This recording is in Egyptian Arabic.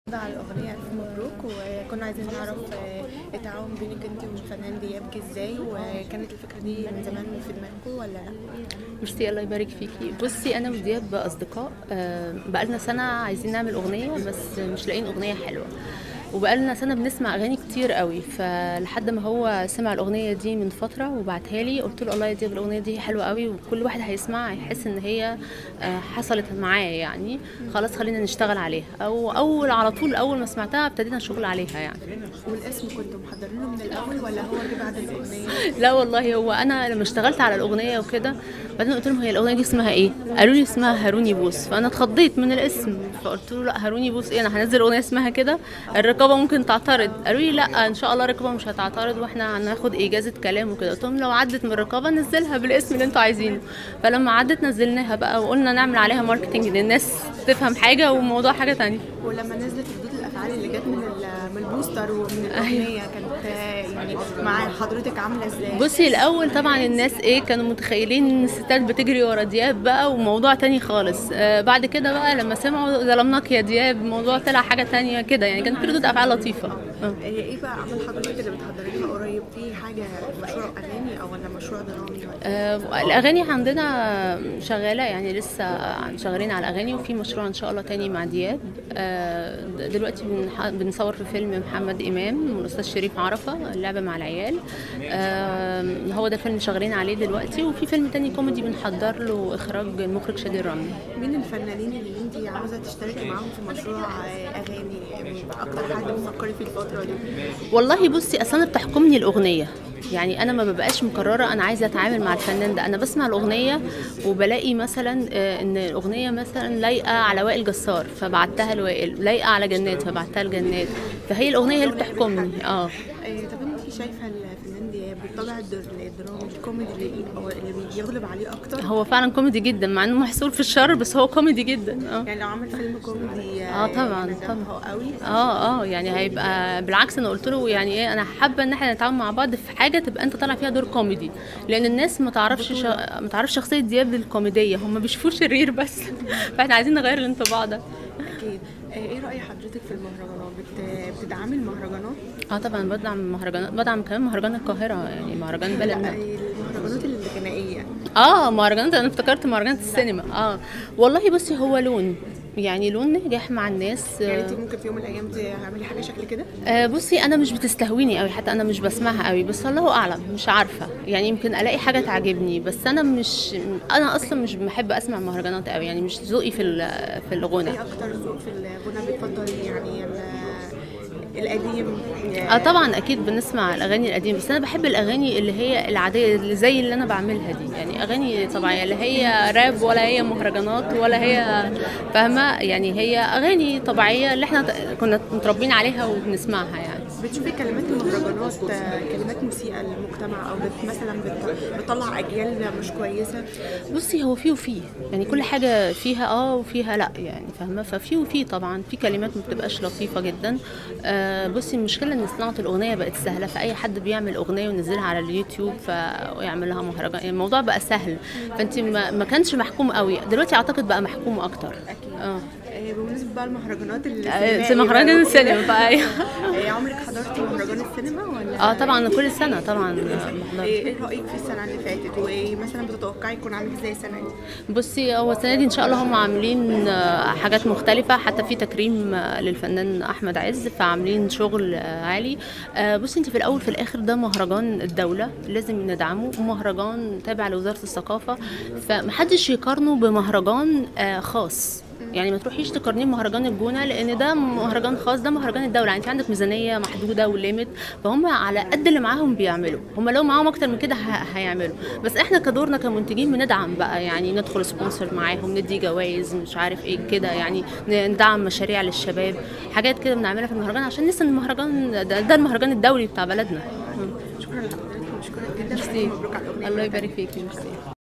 على الأغنية ألف مبروك وكنا عايزين نعرف آه، التعاون بينك انت والفنان دياب جه ازاي وكانت الفكرة دي من زمان في دماغكم ولا لا؟ ميرسي الله يبارك فيكي بصي انا ودياب اصدقاء آه، بقالنا سنه عايزين نعمل اغنيه بس مش لاقيين اغنيه حلوه وبقالنا سنه بنسمع اغاني كتير قوي فلحد ما هو سمع الاغنيه دي من فتره وبعتها لي قلت له الله يا دياب الاغنيه دي حلوه قوي وكل واحد هيسمعها هيحس ان هي آه، حصلت معايا يعني خلاص خلينا نشتغل عليها او اول على طول اول ما سمعتها ابتدينا شغل عليها يعني والاسم كنتوا محضرينه من الأول ولا هو جه بعد الأغنية؟ لا والله هو انا لما اشتغلت على الاغنيه وكده بعدين قلت لهم هي الاغنيه دي اسمها ايه قالوا لي اسمها هاروني بوس فانا اتخضيت من الاسم فقلت له لا هاروني بوس ايه انا هنزل اغنيه اسمها كده الرقابه ممكن تعترض قالوا لي لا ان شاء الله الرقابه مش هتعترض واحنا هناخد اجازه كلام وكده قلت لهم لو عدت من الرقابه نزلها بالاسم اللي انتوا عايزينه فلما عدت نزلناها بقى وقلنا نعمل عليها ماركتنج للناس تفهم حاجه والموضوع حاجه تانية ولما نزلت ردود الأفعال اللي جت من ال- من البوستر ومن الأغنية كانت آه، يعني مع حضرتك عاملة ازاي؟ بصي الاول طبعا الناس ايه كانوا متخيلين ان الستات بتجري ورا دياب بقى وموضوع تاني خالص آه بعد كده بقى لما سمعوا ظلمناك يا دياب الموضوع طلع حاجه تانية كده يعني كانت في ردود افعال لطيفه آه. آه، ايه بقى عمل حضرتك اللي بتحضرينها قريب في حاجة مشروع أغاني أو ولا مشروع درامي ولا آه، الاغاني عندنا شغاله يعني لسه شغالين على الاغاني وفي مشروع ان شاء الله تاني مع دياب آه، دلوقتي بنح- بنصور في فيلم محمد امام والاستاذ شريف عرفه اللعبه مع العيال آه، هو ده فيلم شغالين عليه دلوقتي وفي فيلم تاني كوميدي بنحضر له اخراج المخرج شادي الرملي مين الفنانين اللي انت عاوزه تشتركي معاهم في مشروع آه، اغاني اكتر حد بتفكري فيه الفتره دي والله بصي اصل انا بتحكمني الاغنيه يعني انا ما ببقاش مقرره انا عايزه اتعامل مع الفنان ده انا بسمع الاغنيه وبلاقي مثلا آه، ان الاغنيه مثلا لايقه على وائل جسار فبعتها لوائل لايقه على جنات فبعتها لجنات فهي الاغنيه هي اللي بتحكمني اه آه، طب انت شايفه الفنان دياب بيطلع الدر- الدراما الكوميدي اللي هو اللي بيغلب عليه اكتر هو فعلا كوميدي جدا مع انه محصور في الشر بس هو كوميدي جدا اه يعني لو عمل فيلم كوميدي آه، طبعاً، طبعا قوي اه اه يعني هيبقى بالعكس انا قلت له يعني ايه انا حابه ان احنا نتعاون مع بعض في حاجه تبقى انت طالع فيها دور كوميدي لان الناس ما تعرفش ش... ما تعرفش شخصيه دياب الكوميديه هم بيشوفوه شرير بس فاحنا عايزين نغير الانطباع ده اكيد آه، ايه راي حضرتك في المهرجانات بت... بتدعمي المهرجانات اه طبعا بدعم مهرجانات بدعم كمان مهرجان القاهره يعني مهرجان لا بلدنا المهرجانات الغنائيه اه مهرجانات انا افتكرت مهرجانات السينما اه والله بصي هو لون يعني لون نجاح مع الناس يعني آه انت ممكن في يوم من الايام تعملي حاجه شكل كده آه، بصي انا مش بتستهويني قوي حتى انا مش بسمعها قوي بس الله اعلم مش عارفه يعني يمكن الاقي حاجه تعجبني بس انا مش انا اصلا مش بحب اسمع مهرجانات قوي يعني مش ذوقي في ال- في الغنى ايه اكتر ذوق في الغنى بتفضلي يعني ال- القديم اه طبعا اكيد بنسمع الاغاني القديمه بس انا بحب الاغاني اللي هي العاديه اللي زي اللي انا بعملها دي يعني اغاني طبيعيه لا هي راب ولا هي مهرجانات ولا هي فاهمه يعني هي اغاني طبيعيه اللي احنا كنا متربيين عليها وبنسمعها يعني بتشوفي كلمات المهرجانات آه، كلمات مسيئة للمجتمع أو بت مثلا بت- بتطلع أجيال مش كويسة بصي هو فيه وفيه يعني كل حاجة فيها اه وفيها لا يعني فاهمة ففي وفيه طبعا في كلمات ما بتبقاش لطيفة جدا آه بصي المشكلة ان صناعة الأغنية بقت سهلة فأي حد بيعمل أغنية وينزلها على اليوتيوب فيعمل لها مهرجان يعني الموضوع بقى سهل فانت ما, ما كانش محكوم قوي دلوقتي أعتقد بقى محكوم أكتر أكيد اه آه، بمناسبة بقى المهرجانات آه، السينمائي في مهرجان بقى السينما وكده، بقى أيوة. آه، عمرك حضرتي مهرجان السينما ولا اه طبعا كل سنة طبعا بحضر. ايه إيه رأيك في السنة اللي فاتت وايه مثلا بتتوقعي يكون عامل ازاي السنة دي؟ بصي هو السنه دي ان شاء الله هم عاملين آه، حاجات مختلفه حتى في تكريم آه، للفنان احمد عز فعاملين شغل آه، عالي آه، بصي انت في الاول في الاخر ده مهرجان الدوله لازم ندعمه ومهرجان تابع لوزاره الثقافه فمحدش يقارنه بمهرجان آه، خاص يعني ما تروحيش تقارنيه بمهرجان الجونه لان ده مهرجان خاص ده مهرجان الدوله يعني انت عندك ميزانيه محدوده وليميت فهم على قد اللي معاهم بيعملوا هم لو معاهم اكتر من كده ه- هيعملوا بس احنا كدورنا كمنتجين بندعم بقى يعني ندخل سبونسر معاهم ندي جوائز مش عارف ايه كده يعني ندعم مشاريع للشباب حاجات كده بنعملها في المهرجان عشان لسه المهرجان ده, ده المهرجان الدولي بتاع بلدنا شكرا لحضرتك وشكرا جدا ميرسي مبروك على الأغنية الله يبارك فيكي ميرسي